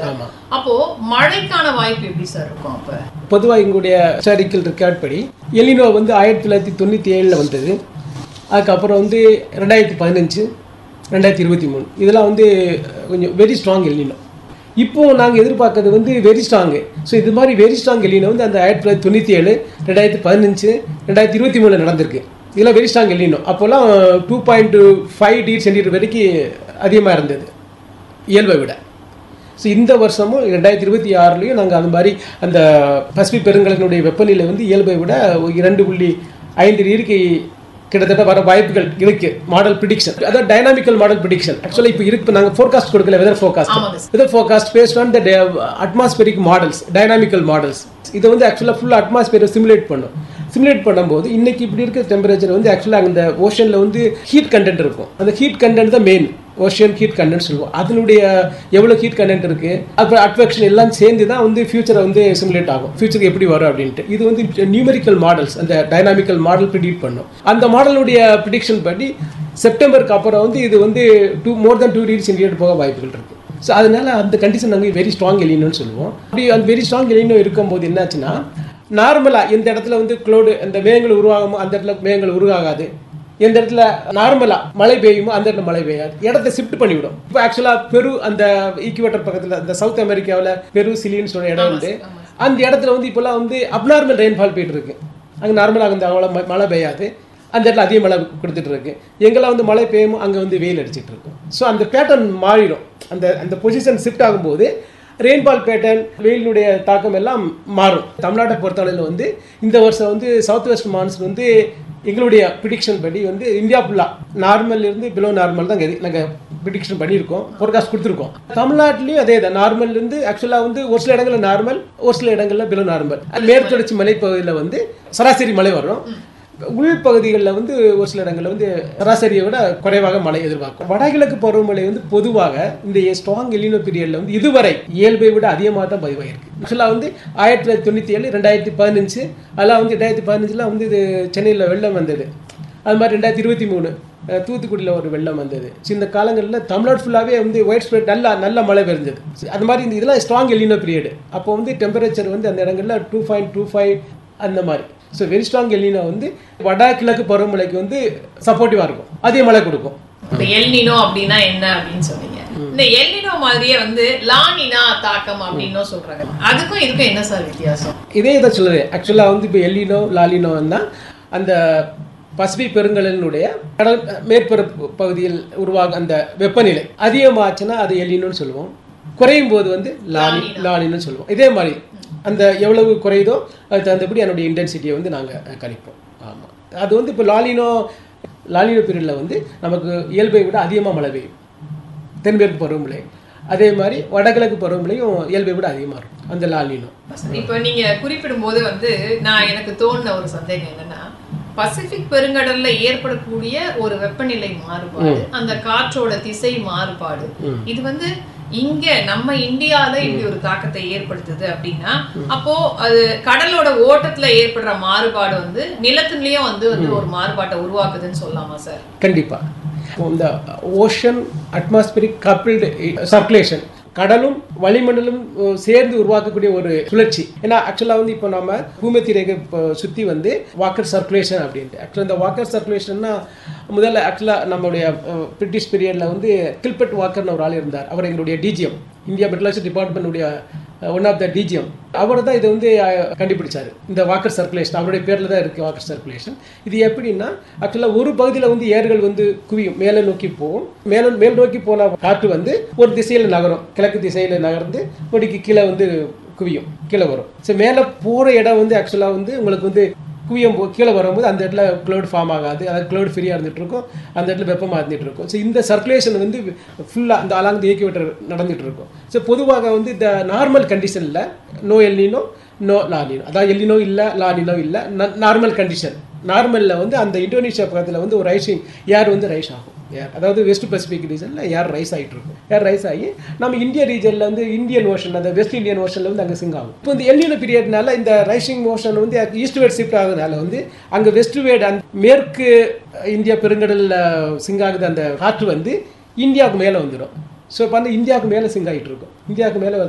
ஆமா அப்போ மழைக்கான வாய்ப்பு எப்படி சார் இருக்கும் அப்ப பொதுவாக எங்களுடைய ஹிஸ்டாரிக்கல் ரெக்கார்ட் படி எலினோ வந்து ஆயிரத்தி தொள்ளாயிரத்தி தொண்ணூற்றி ஏழில் வந்தது அதுக்கப்புறம் வந்து ரெண்டாயிரத்தி பதினஞ்சு ரெண்டாயிரத்தி இருபத்தி மூணு இதெல்லாம் வந்து கொஞ்சம் வெரி ஸ்ட்ராங் எலினோ இப்போ நாங்கள் எதிர்பார்க்கறது வந்து வெரி ஸ்ட்ராங்கு ஸோ இது மாதிரி வெரி ஸ்ட்ராங் எலினோ வந்து அந்த ஆயிரத்தி தொள்ளாயிரத்தி தொண்ணூற்றி ஏழு ரெண்டாயிரத்தி பதினஞ்சு ரெண்டாயிரத்தி இருபத்தி மூணில் நடந்திருக்கு இதெல்லாம் வெரி ஸ்ட்ராங் எலினோ அப்போல்லாம் two point five degree centimetre வரைக்கும் அதிகமாக இருந்தது இயல்பை விட ஸோ இந்த வருஷமும் ரெண்டாயிரத்தி இருபத்தி ஆறுலையும் நாங்கள் அந்த மாதிரி அந்த பசிபிக் பெருங்கலத்தினுடைய வெப்பநிலை வந்து இயல்பை விட ஒரு இரண்டு புள்ளி ஐந்து டிகிரிக்கு கிட்டத்தட்ட வர வாய்ப்புகள் இருக்கு மாடல் ப்ரிடிக்ஷன் அதாவது டைனாமிக்கல் மாடல் ப்ரிடிக்ஷன் ஆக்சுவலாக இப்போ இருக்கு நாங்கள் ஃபோர்காஸ்ட் கொடுக்கல வெதர் ஃபோர்காஸ்ட் ஆமாங்க weather forecast based on the atmospheric models dynamical models இதை வந்து ஆக்சுவலாக ஃபுல்லாக அட்மாஸ்பியரை சிமுலேட் பண்ணும் சிமுலேட் பண்ணும்போது இன்னைக்கு இப்படி இருக்க டெம்பரேச்சர் வந்து ஆக்சுவலாக அந்த ஓஷனில் வந்து ஹீட் கண்டென்ட் இருக்கும் அந்த ஹீட் கண்டென்ட் தான் மெயின் ஓஷியன் ஹீட் கண்டென்ட் சொல்லுவோம் அதனுடைய எவ்வளோ ஹீட் கண்டென்ட் இருக்கு அப்புறம் அட்வெக்ஷன் எல்லாம் சேர்ந்து தான் வந்து ஃபியூச்சரை வந்து சிமுலேட் ஆகும் ஃபியூச்சருக்கு எப்படி வரும் அப்படின்ட்டு இது வந்து நியூமெரிக்கல் மாடல்ஸ் அந்த டைனாமிக்கல் மாடல் ப்ரிடிக்ட் பண்ணும் அந்த மாடலுடைய ப்ரிடிக்ஷன் படி செப்டம்பருக்கு அப்புறம் வந்து இது வந்து two more than two degree centigrade போக வாய்ப்புகள் இருக்கு ஸோ அதனால அந்த கண்டிஷன் நாங்கள் வெரி ஸ்ட்ராங் எலினோன்னு சொல்லுவோம் அப்படி அந்த வெரி ஸ்ட்ராங் எலினோ இருக்கும்போது என்னாச்சுன்னா நார்மலாக இந்த இடத்துல வந்து க்ளோடு அந்த மேகங்கள் உருவாகுமோ அந்த இடத்துல மேகங்கள் உருவாகாது எந்த இடத்துல நார்மலாக மழை பெய்யுமோ அந்த இடத்துல மழை பெய்யாது இடத்த ஷிஃப்ட் பண்ணிவிடும் இப்போ ஆக்சுவலாக பெரு அந்த ஈக்குவேட்டர் பக்கத்தில் அந்த சவுத் அமெரிக்காவில் பெரு சிலின்னு சொல்ற இடம் வந்து அந்த இடத்துல வந்து இப்போல்லாம் வந்து அப்நார்மல் ரெயின்ஃபால் போயிட்டு இருக்கு அங்கே நார்மலாக வந்து அவ்வளோ ம- மழை பெய்யாது அந்த இடத்துல அதிக மழை கொடுத்துட்டு இருக்கு எங்கெல்லாம் வந்து மழை பெய்யுமோ அங்கே வந்து வெயில் அடிச்சிட்டு இருக்கும் ஸோ அந்த பேட்டர்ன் மாறிடும் அந்த அந்த பொசிஷன் ஷிஃப்ட் ஆகும்போது ரெயின்பால் பேட்டர்ன் வெயிலினுடைய தாக்கம் எல்லாம் மாறும் தமிழ்நாட்டை பொறுத்தளவில் வந்து இந்த வருஷம் வந்து சவுத் வெஸ்ட் மான்சூன் வந்து எங்களுடைய ப்ரிடிக்ஷன் படி வந்து இந்தியா ஃபுல்லாக நார்மல் இருந்து பிலோ நார்மல் தான் எது நாங்கள் ப்ரிடிக்ஷன் பண்ணியிருக்கோம் ஃபோர்காஸ்ட் கொடுத்துருக்கோம் தமிழ்நாட்டிலையும் அதே தான் நார்மல் இருந்து ஆக்சுவலாக வந்து ஒரு சில இடங்களில் நார்மல் ஒரு சில இடங்களில் பிலோ நார்மல் மேற்கு தொடர்ச்சி மலைப்பகுதியில் வந்து சராசரி மழை வரும் உள்பகுதிகளில் வந்து ஒரு சில இடங்களில் வந்து சராசரியை விட குறைவாக மழை எதிர்பார்க்கும் வடகிழக்கு பருவமழை வந்து பொதுவாக இந்த ஸ்ட்ராங் எலினோ பீரியடில் வந்து இதுவரை இயல்பை விட அதிகமாக தான் பதிவாயிருக்கு ஆக்சுவலாக வந்து ஆயிரத்தி தொள்ளாயிரத்தி தொண்ணூற்றி ஏழு ரெண்டாயிரத்தி பதினஞ்சு அதெல்லாம் வந்து ரெண்டாயிரத்தி பதினஞ்சில் வந்து இது சென்னையில் வெள்ளம் வந்தது அது மாதிரி ரெண்டாயிரத்தி இருபத்தி மூணு அஹ், தூத்துக்குடியில் ஒரு வெள்ளம் வந்தது So, இந்த காலங்களில் தமிழ்நாடு ஃபுல்லாகவே வந்து ஒயிட் ஸ்ப்ரெட் நல்லா நல்ல மழை பெஞ்சது அது மாதிரி இந்த இதெல்லாம் ஸ்ட்ராங் எலினோ பீரியட் அப்போ வந்து டெம்பரேச்சர் வந்து அந்த இடங்களில் டூ பாயிண்ட் டூ ஃபைவ் அந்த மாதிரி ஸோ வெரி ஸ்ட்ராங் எலினோ வந்து வடகிழக்கு பருவமழைக்கு வந்து சப்போர்ட்டிவாக இருக்கும் அதிக மழை கொடுக்கும் இப்ப எல்னினோ அப்படின்னா என்ன அப்படின்னு சொன்னீங்க இந்த எல்னினோ மாதிரியே வந்து லானினா தாக்கம் அப்படின்னும் சொல்றாங்க அதுக்கும் இதுக்கும் என்ன சார் வித்தியாசம் இதே இதை சொல்லுது ஆக்சுவலாக வந்து இப்போ எல்லினோ லாலினோ தான் அந்த பசிபிக் பெருங்கடலினுடைய கடல் மேற்பரப்பு பகுதியில் உருவாகும் அந்த வெப்பநிலை அதிகமாச்சுன்னா அது எல்லினோன்னு சொல்லுவோம் குறையும் போது வந்து லானி லானின்னு சொல்லுவோம் இதே மாதிரி அந்த எவ்வளவு குறையுதோ அதுக்கு தகுந்தபடி அதனுடைய இன்டென்சிட்டியை வந்து நாங்கள் கணிப்போம் ஆமாம் அது வந்து இப்போ லாலினோ லாலினோ பீரியடில் வந்து நமக்கு இயல்பை விட அதிகமாக மழை பெய்யும் தென்மேற்கு பருவமழை அதே மாதிரி வடகிழக்கு பருவமழையும் இயல்பை விட அதிகமாக இருக்கும் அந்த லாலினோ இப்ப நீங்க குறிப்பிடும் போது வந்து நான் எனக்கு தோணுன ஒரு சந்தேகம் என்னன்னா பசிபிக் பெருங்கடல்ல ஏற்படக்கூடிய ஒரு வெப்பநிலை மாறுபாடு அந்த காற்றோட திசை மாறுபாடு இது வந்து இங்க நம்ம இந்தியால இப்படி ஒரு தாக்கத்தை ஏற்படுத்துது அப்படின்னா அப்போ அது கடலோட ஓட்டத்துல ஏற்படுற மாறுபாடு வந்து நிலத்துலயும் வந்து வந்து ஒரு மாறுபாட்டை உருவாக்குதுன்னு சொல்லலாமா சார் கண்டிப்பாக இந்த ஓஷன் அட்மாஸ்பியரிக் கப்பிள்டு சர்க்குலேஷன் கடலும் வளிமண்டலும் அஹ், சேர்ந்து உருவாக்கக்கூடிய ஒரு சுழற்சி ஏன்னா ஆக்சுவலாக வந்து இப்போ நம்ம பூமத்தி ரேகை இப்போ சுற்றி வந்து வாக்கர் சர்க்குலேஷன் அப்படின்ட்டு ஆக்சுவலாக இந்த வாக்கர் சர்க்குலேஷன்னா முதல்ல ஆக்சுவலாக நம்மளுடைய அஹ், பிரிட்டிஷ் பீரியடில் வந்து கில்பர்ட் வாக்கர்னு ஒரு ஆள் இருந்தார் அவர் எங்களுடைய டிஜிஎம் இந்தியா மெட்ரலஜி டிபார்ட்மெண்ட்டுடைய ஒன் ஆஃப் த டிஜிஎம் அவர் தான் இதை வந்து அஹ், கண்டுபிடிச்சாரு இந்த வாக்கர் சர்க்குலேஷன் அவருடைய பேரில் தான் இருக்குது வாக்கர் சர்க்குலேஷன் இது எப்படின்னா ஆக்சுவலாக ஒரு பகுதியில் வந்து ஏர்கள் வந்து குவியும் மேலே நோக்கி போகும் மேலே மேல் நோக்கி போன காற்று வந்து ஒரு திசையில் நகரும் கிழக்கு திசையில் நகர்ந்து முடிக்கு கீழே வந்து குவியும் கீழே வரும் ஸோ மேலே போகிற இடம் வந்து ஆக்சுவலாக வந்து உங்களுக்கு வந்து குவியும் போ கீழே வரும்போது அந்த இடத்துல க்ளவுட் ஃபார்ம் ஆகாது அதாவது க்ளவுட் ஃப்ரீயாக இருந்துட்டு இருக்கும் அந்த இடத்துல வெப்பமாக இருந்துட்டு இருக்கும் ஸோ இந்த சர்க்குலேஷன் வந்து ஃபுல்லாக அந்த அலாங் ஈக்குவேட்டர் நடந்துட்டு இருக்கும் ஸோ பொதுவாக வந்து இந்த நார்மல் கண்டிஷனில் நோ எல்லினோ நோ லாலினோ அதாவது எல்லினோ இல்லை லாலினோ இல்லை நார்மல் கண்டிஷன் நார்மலில் வந்து அந்த இந்தோனேஷியா பக்கத்தில் வந்து ஒரு ரைசிங் ஏர் வந்து ரைஸ் ஆகும் ஏர் அதாவது வெஸ்ட் பசிபிக் ரீஜனில் ஏர் ரைஸ் ஆகிட்டு இருக்கும் ஏர் ரைஸ் ஆகி நம்ம இந்திய ரீஜனில் வந்து இந்தியன் ஓஷன் அந்த வெஸ்ட் இந்தியன் ஓஷனில் வந்து அங்கே சிங்க் ஆகும் இப்போ இந்த எல்லினோ பீரியட்னால இந்த ரைசிங் ஓஷன் வந்து ஈஸ்ட் வேர்ட் ஷிஃப்ட் ஆகுறதுனால வந்து அங்கே வெஸ்ட் வேர்ட் அந்த மேற்கு இந்தியா பெருங்கடலில் சிங்க் ஆகுது அந்த காற்று வந்து இந்தியாவுக்கு மேலே வந்துடும் ஸோ இப்போ வந்து இந்தியாவுக்கு மேலே சிங்க் ஆகிட்டு இருக்கும் இந்தியாவுக்கு மேலே